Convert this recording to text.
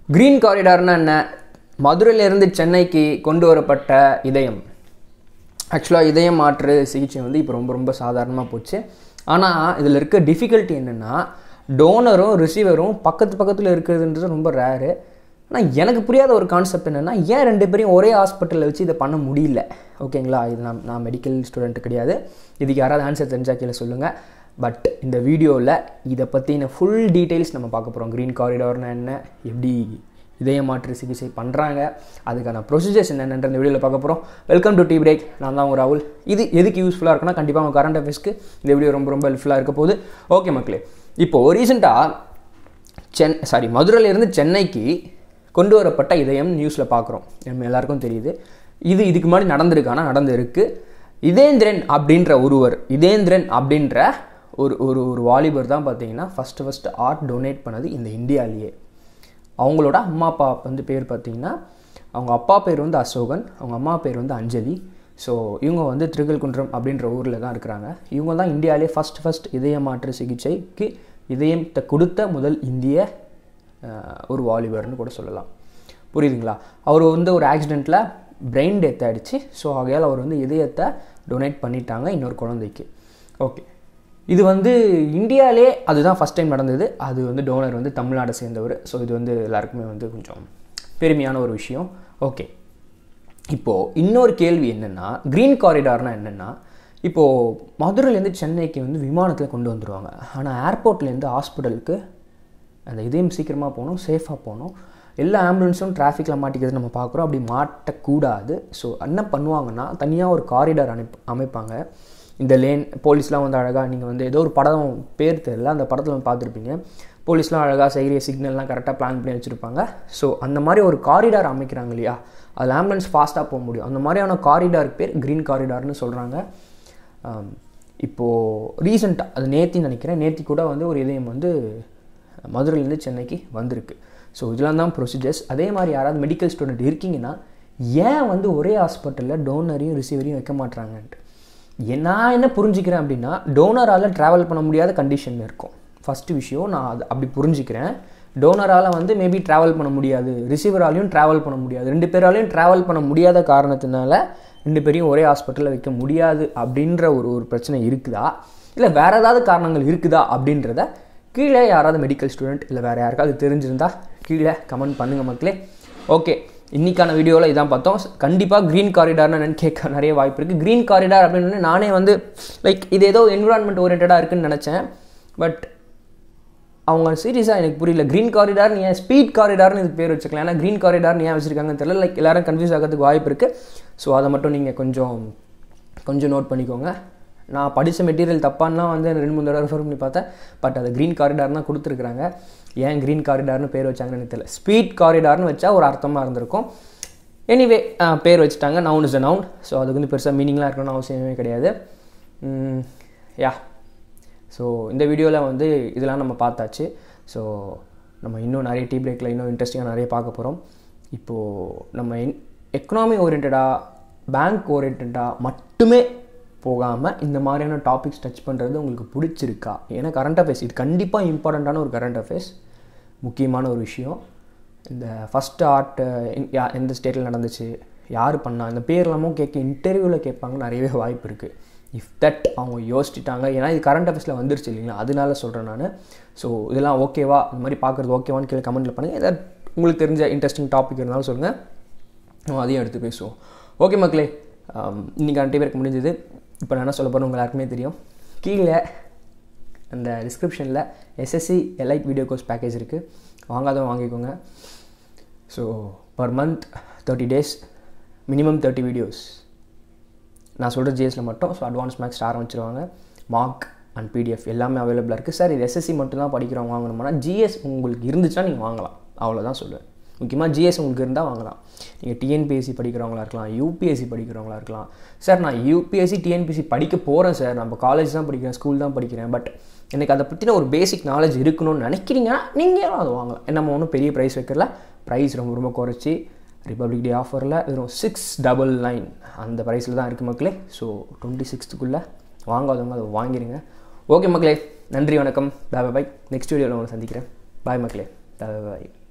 green காரிடார்னா என்ன மதுரையிலேருந்து சென்னைக்கு கொண்டு வரப்பட்ட இதயம் ஆக்சுவலாக இதயம் மாற்று சிகிச்சை வந்து இப்போ ரொம்ப ரொம்ப சாதாரணமாக போச்சு ஆனால் இதில் இருக்க டிஃபிகல்ட்டி என்னென்னா டோனரும் ரிசீவரும் பக்கத்து பக்கத்தில் இருக்கிறதுன்றது ரொம்ப ரேரு ஆனால் எனக்கு புரியாத ஒரு கான்செப்ட் என்னென்னா ஏன் ரெண்டு பேரையும் ஒரே ஹாஸ்பிட்டலில் வச்சு இதை பண்ண முடியல ஓகேங்களா இது நான் நான் மெடிக்கல் ஸ்டூடெண்ட் கிடையாது இதுக்கு யாராவது ஆன்சர் தெரிஞ்சா கீழே சொல்லுங்கள் பட் இந்த வீடியோவில் இதை பற்றின ஃபுல் டீட்டெயில்ஸ் நம்ம பார்க்க போகிறோம் க்ரீன் காரிடார்னா என்ன எப்படி இதய மாற்று சிகிச்சை பண்ணுறாங்க அதுக்கான ப்ரொசீஜர்ஸ் என்னென்னன்ற இந்த வீடியோவில் பார்க்க போகிறோம் வெல்கம் டு டீ பிரேக் நான் தான் உங்கள் ராகுல் இது எதுக்கு யூஸ்ஃபுல்லாக இருக்குன்னா கண்டிப்பாக உங்கள் கரண்ட் அஃபேர்ஸ்க்கு இந்த வீடியோ ரொம்ப ரொம்ப ஹெல்ப்ஃபுல்லாக இருக்க போகுது ஓகே மக்களே இப்போது ரீசெண்டாக சென் சாரி மதுரையிலேருந்து சென்னைக்கு கொண்டு வரப்பட்ட இதயம் நியூஸில் பார்க்குறோம் நம்ம எல்லாருக்கும் தெரியுது இது இதுக்கு முன்னாடி நடந்திருக்கானா நடந்திருக்கு இதேந்திரன் அப்படின்ற ஒருவர் இதேந்திரன் அப்படின்ற ஒரு ஒரு ஒரு வாலிபர் தான் பார்த்தீங்கன்னா ஃபஸ்ட்டு ஃபஸ்ட்டு ஆர்ட் டொனேட் பண்ணது இந்த இந்தியாவிலேயே அவங்களோட அம்மா அப்பா வந்து பேர் பார்த்தீங்கன்னா அவங்க அப்பா பேர் வந்து அசோகன் அவங்க அம்மா பேர் வந்து அஞ்சலி ஸோ இவங்க வந்து திருக்கல்குன்றம் அப்படின்ற ஊரில் தான் இருக்கிறாங்க இவங்க தான் இந்தியாவிலே ஃபஸ்ட் ஃபஸ்ட் இதய மாற்று சிகிச்சைக்கு இதயத்தை கொடுத்த முதல் இந்திய அஹ், ஒரு வாலிபர்னு கூட சொல்லலாம் புரியுதுங்களா அவர் வந்து ஒரு ஆக்சிடெண்ட்டில் பிரெயின் டெத் ஆகிடுச்சு ஸோ ஆகையால் அவர் வந்து இதயத்தை டொனேட் பண்ணிட்டாங்க இன்னொரு குழந்தைக்கு ஓகே இது வந்து இந்தியாவிலே அதுதான் ஃபஸ்ட் டைம் நடந்தது அது வந்து டோனர் வந்து தமிழ்நாடை சேர்ந்தவர் ஸோ இது வந்து எல்லாருக்குமே வந்து கொஞ்சம் பெருமையான ஒரு விஷயம் ஓகே இப்போது இன்னொரு கேள்வி என்னென்னா க்ரீன் காரிடார்னா என்னென்னா இப்போது மதுரையிலேருந்து சென்னைக்கு வந்து விமானத்தில் கொண்டு வந்துடுவாங்க ஆனால் ஏர்போர்ட்லேருந்து ஹாஸ்பிட்டலுக்கு அந்த இதயம் சீக்கிரமாக போகணும் சேஃபாக போகணும் எல்லா ஆம்புலன்ஸும் டிராஃபிக்கில் மாட்டிக்கிறது நம்ம பார்க்குறோம் அப்படி மாட்டக்கூடாது ஸோ என்ன பண்ணுவாங்கன்னா தனியாக ஒரு காரிடார் அனுப் அமைப்பாங்க இந்த லேன் போலீஸ்லாம் வந்து அழகாக நீங்கள் வந்து ஏதோ ஒரு படம் பேர் தெரியல அந்த படத்தில் வந்து பார்த்துருப்பீங்க போலீஸ்லாம் அழகாக செய்கிற சிக்னல்லாம் கரெக்டாக பிளான் பண்ணி வச்சுருப்பாங்க ஸோ அந்த மாதிரி ஒரு காரிடார் அமைக்கிறாங்க இல்லையா அதில் ஆம்புலன்ஸ் ஃபாஸ்ட்டாக போக முடியும் அந்த மாதிரியான காரிடாருக்கு பேர் க்ரீன் காரிடார்னு சொல்கிறாங்க ஆம், இப்போது ரீசெண்டாக அது நேத்தி நினைக்கிறேன் நேத்தி கூட வந்து ஒரு இதயம் வந்து மதுரையிலேருந்து சென்னைக்கு வந்திருக்கு ஸோ இதெல்லாம் தான் ப்ரொசீஜர்ஸ் அதே மாதிரி யாராவது மெடிக்கல் ஸ்டூடெண்ட் இருக்கீங்கன்னா ஏன் வந்து ஒரே ஹாஸ்பிட்டலில் டோனரையும் ரிசீவரையும் வைக்க மாட்றாங்கன்ட்டு எ- நான் என்ன புரிஞ்சுக்கிறேன் அப்படின்னா டோனரால் ட்ராவல் பண்ண முடியாத கண்டிஷனில் இருக்கும் ஃபஸ்ட்டு விஷயம் நான் அது அப்படி புரிஞ்சுக்கிறேன் டோனரால் வந்து மேபி ட்ராவல் பண்ண முடியாது ரிசீவராலையும் ட்ராவல் பண்ண முடியாது ரெண்டு பேராலையும் ட்ராவல் பண்ண முடியாத காரணத்தினால ரெண்டு பேரையும் ஒரே ஹாஸ்பிட்டலில் வைக்க முடியாது அப்படின்ற ஒரு ஒரு பிரச்சனை இருக்குதா இல்லை வேறு ஏதாவது காரணங்கள் இருக்குதா அப்படின்றத கீழே யாராவது மெடிக்கல் ஸ்டூடெண்ட் இல்லை வேறு யாருக்காவது தெரிஞ்சிருந்தா கீழே கமெண்ட் பண்ணுங்கள் மக்களே ஓகே இன்னைக்கான வீடியோவில் இதான் பார்த்தோம் கண்டிப்பாக க்ரீன் காரிடார்னு என்னன்னு கேட்க நிறைய வாய்ப்பு இருக்குது க்ரீன் காரிடார் அப்படின்னு நானே வந்து லைக் இது ஏதோ என்விரான்மெண்ட் ஓரியன்டாக இருக்குன்னு நினச்சேன் பட் அவங்க சீரியஸாக எனக்கு புரியல க்ரீன் காரிடார் ஏன் ஸ்பீட் காரிடார்னு இதுக்கு பேர் வச்சுக்கலாம் ஏன்னா க்ரீன் காரிடார்னு ஏன் வச்சுருக்காங்கன்னு தெரியல லைக் எல்லாரும் கன்ஃபியூஸ் ஆகிறதுக்கு வாய்ப்பு இருக்குது ஸோ அதை மட்டும் நீங்கள் கொஞ்சம் கொஞ்சம் நோட் பண்ணிக்கோங்க நான் படித்த மெட்டீரியல் தப்பான்லாம் வந்து ரெண்டு மூணு தடவை ரெஃபர் பண்ணி பார்த்தேன் பட் அது க்ரீன் காரிடார் தான் கொடுத்துருக்குறாங்க ஏன் க்ரீன் காரிடார்னு பேர் வச்சாங்கன்னு எனக்கு தெரியல ஸ்பீட் காரிடார்னு வச்சா ஒரு அர்த்தமாக இருந்திருக்கும் எனிவே பேர் வச்சுட்டாங்க noun is a noun so அதுக்கு வந்து பெருசாக மீனிங்லாம் இருக்கணும்னு அவசியமே கிடையாது யா ஸோ இந்த வீடியோவில் வந்து இதெல்லாம் நம்ம பார்த்தாச்சு ஸோ நம்ம இன்னும் நிறைய டீ பிரேக்கில் இன்னும் இன்ட்ரெஸ்டிங்காக நிறைய பார்க்க போகிறோம் இப்போது நம்ம எக்கனாமி ஓரியன்டாக பேங்க் ஓரியன்டாக மட்டுமே போகாமல் இந்த மாதிரியான டாபிக்ஸ் டச் பண்ணுறது உங்களுக்கு பிடிச்சிருக்கா ஏன்னா கரண்ட் அஃபேர்ஸ் இது கண்டிப்பாக இம்பார்ட்டண்ட்டான ஒரு கரண்ட் அஃபேர்ஸ் முக்கியமான ஒரு விஷயம் இந்த ஃபஸ்ட் ஆர்ட் எந்த ஸ்டேட்டில் நடந்துச்சு யார் பண்ணா இந்த பேர்லாமும் கேட்க இன்டர்வியூவில் கேட்பாங்க நிறையவே வாய்ப்பு இருக்குது இஃப் தட் அவங்க யோசிச்சிட்டாங்க ஏன்னா இது கரண்ட் அஃபேர்ஸில் வந்துருச்சு இல்லைங்களா அதனால சொல்கிறேன் நான் ஸோ இதெல்லாம் ஓகேவா இந்த மாதிரி பார்க்குறது ஓகேவான்னு கீழே கமெண்ட்டில் பண்ணுங்கள் ஏதாவது உங்களுக்கு தெரிஞ்ச இன்ட்ரெஸ்டிங் டாபிக் இருந்தாலும் சொல்லுங்கள் நம்ம அதையும் எடுத்து பேசுவோம் ஓகே மக்களே இன்றைக்கி டீ பேருக்கு முடிஞ்சது இப்போ நான் என்ன சொல்ல போகிறேன் உங்கள் எல்லாருக்குமே தெரியும் கீழே அந்த டிஸ்கிரிப்ஷனில் SSC elite video course package இருக்குது வாங்காதவங்க வாங்கிக்கோங்க so per month thirty days minimum thirty videos நான் சொல்கிற ஜிஎஸில் மட்டும் ஸோ அட்வான்ஸ் மேக்ஸ் ஆரம்பிச்சிருவாங்க மார்க் அண்ட் பிடிஎஃப் எல்லாமே அவைலபிளாக இருக்குது சார் இது எஸ்எஸ்சி மட்டும் தான் படிக்கிறவங்க வாங்கணுமானா ஜிஎஸ் உங்களுக்கு இருந்துச்சுன்னா நீங்கள் வாங்கலாம் அவ்வளோதான் சொல்லுவேன் முக்கியமாக ஜிஎஸ் உங்களுக்கு இருந்தால் வாங்கலாம் நீங்கள் டிஎன்பிஎஸ்சி படிக்கிறவங்களா இருக்கலாம் யூபிஎஸ்சி படிக்கிறவங்களா இருக்கலாம் சார் நான் யூபிஎஸ்சி டிஎன்பிஎஸ்சி படிக்க போகிறேன் சார் நம்ம காலேஜ் தான் படிக்கிறேன் ஸ்கூல் தான் படிக்கிறேன் பட் எனக்கு அதை பற்றின ஒரு பேசிக் நாலேஜ் இருக்கணும்னு நினைக்கிறீங்கன்னா நீங்களும் அதை வாங்கலாம் நம்ம ஒன்றும் பெரிய ப்ரைஸ் வைக்கல ப்ரைஸ் ரொம்ப ரொம்ப குறைச்சி ரிப்பப்ளிக் டே ஆஃபரில் வெறும் சிக்ஸ் டபுள் நைன் அந்த ப்ரைஸில் தான் இருக்குது மக்களே ஸோ டுவெண்ட்டி சிக்ஸ்த்துக்குள்ளே வாங்காதவங்க அதை வாங்கிடுங்க ஓகே மக்களே நன்றி வணக்கம் பாய் பாய் நெக்ஸ்ட் வீடியோவில் உங்களை சந்திக்கிறேன் பாய் மக்களே பாய் பாய்